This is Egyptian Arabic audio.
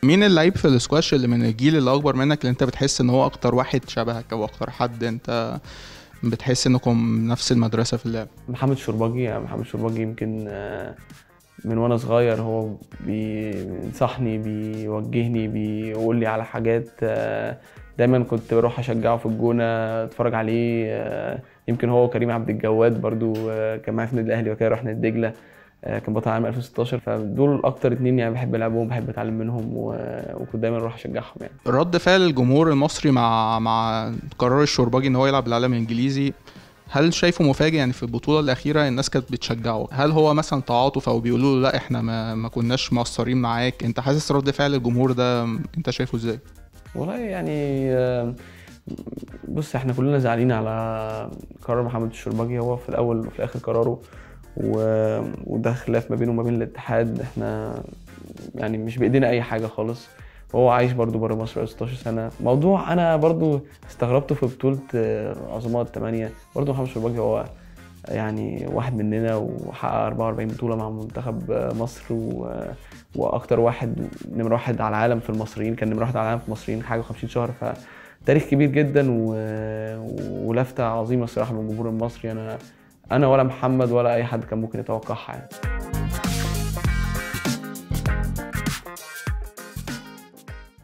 مين اللعيب في السكواش اللي من الجيل اللي اكبر منك اللي انت بتحس ان هو اكتر واحد شبهك او اكتر حد انت بتحس انكم نفس المدرسه في اللعب محمد شرباجي يعني محمد شرباجي يمكن آه، من وانا صغير هو بينصحني بيوجهني بيقول لي على حاجات آه، دايما كنت بروح اشجعه في الجونه اتفرج عليه آه، يمكن هو وكريم عبد الجواد برضو آه، كان معايا في النادي الاهلي وكده رحنا الدجله آه، كان بطل عام 2016 فدول اكتر اتنين يعني بحب العبهم بحب اتعلم منهم و- وكنت دايما اروح اشجعهم يعني رد فعل الجمهور المصري مع مع قرار الشرباجي ان هو يلعب العالم الانجليزي هل شايفه مفاجئ يعني في البطوله الاخيره الناس كانت بتشجعه هل هو مثلا تعاطف او بيقولوا له لا احنا ما, ما كناش مقصرين معاك انت حاسس رد فعل الجمهور ده انت شايفه ازاي والله يعني آه، بص احنا كلنا زعلانين على قرار محمد الشرباجي هو في الاول وفي الاخر قراره و... وده خلاف ما بينه وما بين الاتحاد احنا يعني مش بايدينا اي حاجه خالص وهو عايش برضو بره مصر بقاله 16 سنه موضوع انا برضو استغربته في بطوله آه، عظماء الثمانيه برضو محمد الشرباجي هو يعني واحد مننا وحقق 44 بطوله مع منتخب آه، مصر و... واكتر واحد نمره واحد على العالم في المصريين كان نمره واحد على العالم في المصريين حاجه 50 شهر فتاريخ كبير جدا و... ولفته عظيمه الصراحه من الجمهور المصري انا انا ولا محمد ولا اي حد كان ممكن يتوقعها يعني